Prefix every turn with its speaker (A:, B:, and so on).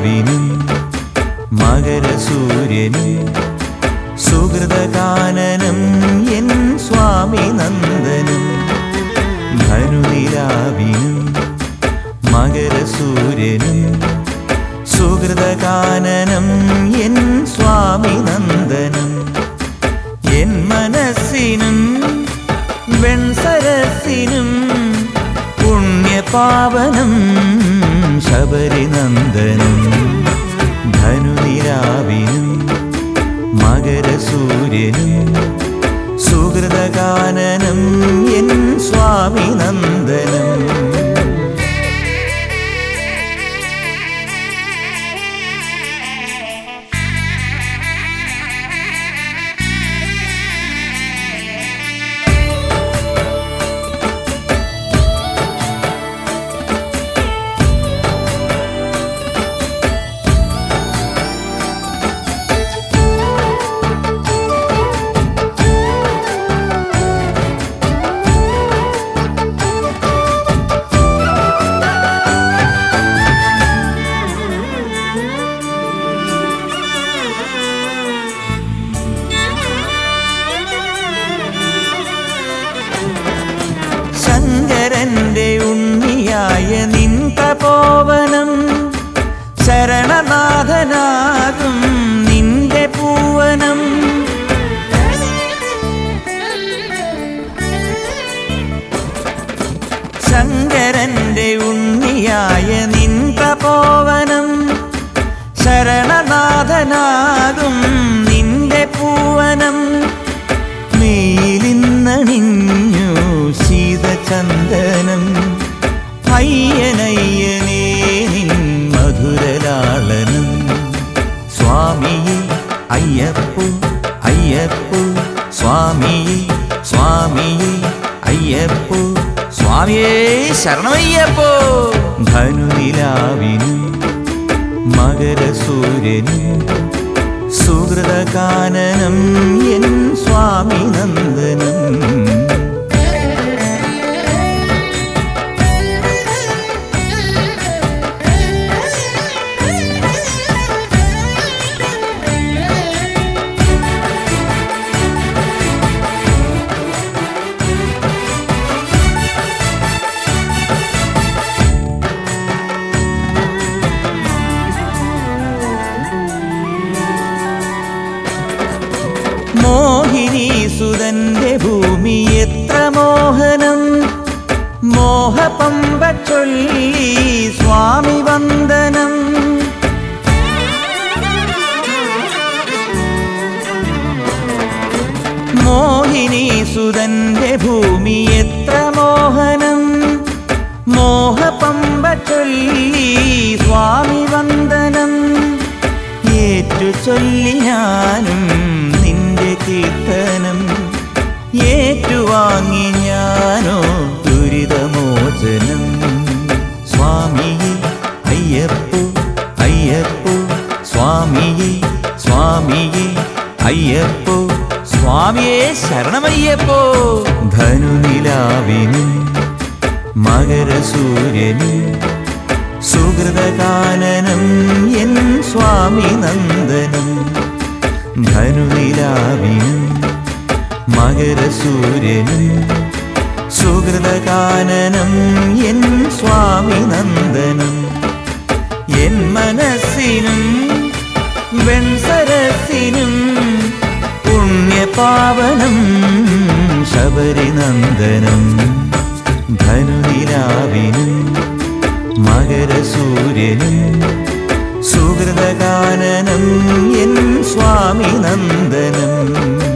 A: ധനുനിലാവിനും മകരസൂര്യനും സുഹൃതകാനനം എൻ സ്വാമി നന്ദനം ധനുനിലാവിനും മകരസൂര്യനും സുഹൃതകാനനം എൻ സ്വാമി നന്ദനം എൻ മനസ്സിനും വെൺസരസിനും പുണ്യപാവനം ശബരിനന്ദനം ധനുനിലാവിനും മകരസൂര്യനും സുഹൃതകാനനം എൻ സ്വാമി നന്ദനം ശങ്കരന്റെ ഉണ്ണിയായ നിൻ തപോവനം ശരണനാഥനാകും നിന്റെ പൂവനം ശങ്കരന്റെ ഉണ്ണിയായ നിൻ തപോവനം ശരണനാഥനാകും നിന്റെ പൂവനം മേലിന്നണിഞ്ഞു ശീതചന്ദനം അയ്യനയ്യനേ നിൻ മധുരലാളനം സ്വാമിയെ അയ്യപ്പു അയ്യപ്പു സ്വാമിയെ സ്വാമിയെ അയ്യപ്പു സ്വാമിയേ ശരണമയ്യപ്പോ ധനുനിലാവിനും മകരസൂര്യനും സുഹൃതകാനനം എൻ സ്വാമി നന്ദനം മോഹിനി സുതന്റെ ഭൂമി എത്ര മോഹനം മോഹപമ്പ ചൊല്ലി സ്വാമി വന്ദനം മോഹിനി സുതന്റെ ഭൂമി എത്ര മോഹനം മോഹപമ്പ ചൊല്ലി സ്വാമി വന്ദനം ഏറ്റു ചൊല്ലി ഞാനും നിന്റെ കീർത്തനം ഏറ്റുവാങ്ങി ഞാനോ ദുരിതമോചനം സ്വാമിയെ അയ്യപ്പു അയ്യപ്പു സ്വാമിയെ സ്വാമിയെ അയ്യപ്പോ സ്വാമിയെ ശരണമയ്യപ്പോ ധനുനിലാവിനും മകരസൂര്യനും സുഹൃതകാനനം എൻ സ്വാമി നന്ദനം ധനുനിലാവിനും മകരസൂര്യനും സുഹൃതകാനനം എൻ സ്വാമി നന്ദനം എൻ മനസ്സിനും വെൺസരസിനും പുണ്യപാവനം ശബരിനന്ദനം ധനുനിലാവിനും മകരസൂര്യനും സുഹൃതകാനനം എൻ സ്വാമി നന്ദനം